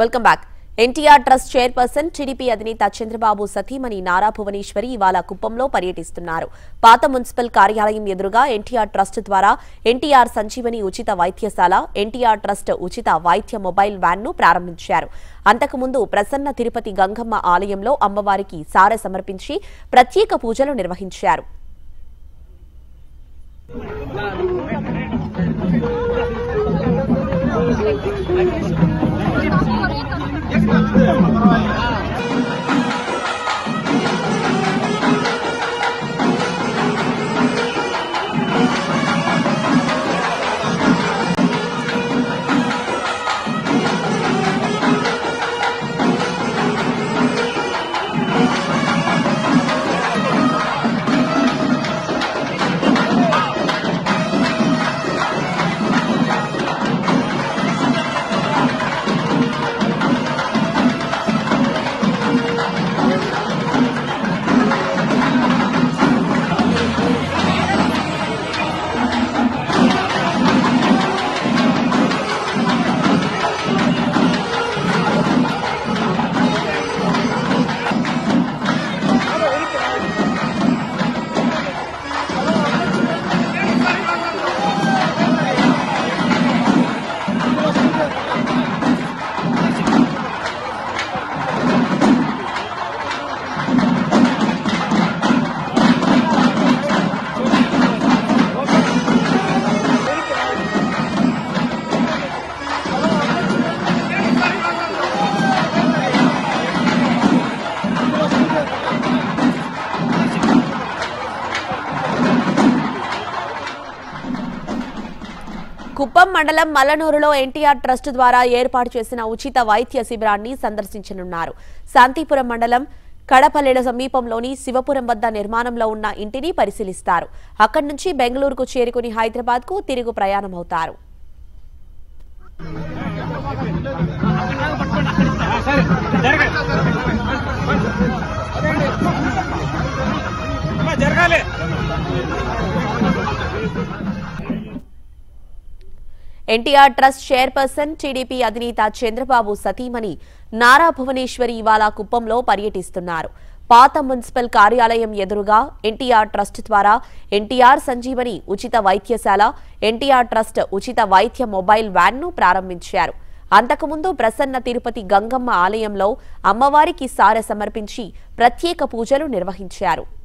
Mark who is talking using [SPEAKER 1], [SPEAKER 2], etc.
[SPEAKER 1] welcome back NTR trust chairperson TDP అధినేత చంద్రబాబు సతీమణి నారా భువనేశ్వరి ఇవాళ కుప్పంలో పర్యటిస్తున్నారు పాత మున్సిపల్ కార్యాలయం ఎదురుగా ఎన్టీఆర్ ట్రస్ట్ ద్వారా ఎన్టీఆర్ సంజీవని ఉచిత వైద్యశాల ఎన్టీఆర్ ట్రస్ట్ ఉచిత వైద్య మొబైల్ వ్యాన్ ను ప్రారంభించారు అంతకుముందు ప్రసన్న తిరుపతి గంగమ్మ ఆలయంలో అమ్మవారికి సారె సమర్పించి ప్రత్యేక పూజలు నిర్వహించారు కుప్పం మండలం మల్లనూరులో ఎన్టీఆర్ ట్రస్ట్ ద్వారా ఏర్పాటు చేసిన ఉచిత వైద్య శిబిరాన్ని సందర్శించనున్నారు శాంతిపురం మండలం కడపల్లెల సమీపంలోని శివపురం వద్ద నిర్మాణంలో ఉన్న ఇంటిని పరిశీలిస్తారు అక్కడి నుంచి బెంగళూరుకు చేరుకుని హైదరాబాద్ కు తిరుగు ప్రయాణమవుతారు
[SPEAKER 2] జరగాలి
[SPEAKER 1] ఎన్టీఆర్ ట్రస్ట్ చైర్పర్సన్ టీడీపీ అధినేత చంద్రబాబు సతీమణి నారా భువనేశ్వరి ఇవాళ కుప్పంలో పర్యటిస్తున్నారు పాత మున్సిపల్ కార్యాలయం ఎదురుగా ఎన్టీఆర్ ట్రస్ట్ ద్వారా ఎన్టీఆర్ సంజీవని ఉచిత వైద్యశాల ఎన్టీఆర్ ట్రస్ట్ ఉచిత వైద్య మొబైల్ వ్యాన్ ను ప్రారంభించారు అంతకుముందు ప్రసన్న తిరుపతి గంగమ్మ ఆలయంలో అమ్మవారికి సారె సమర్పించి ప్రత్యేక పూజలు నిర్వహించారు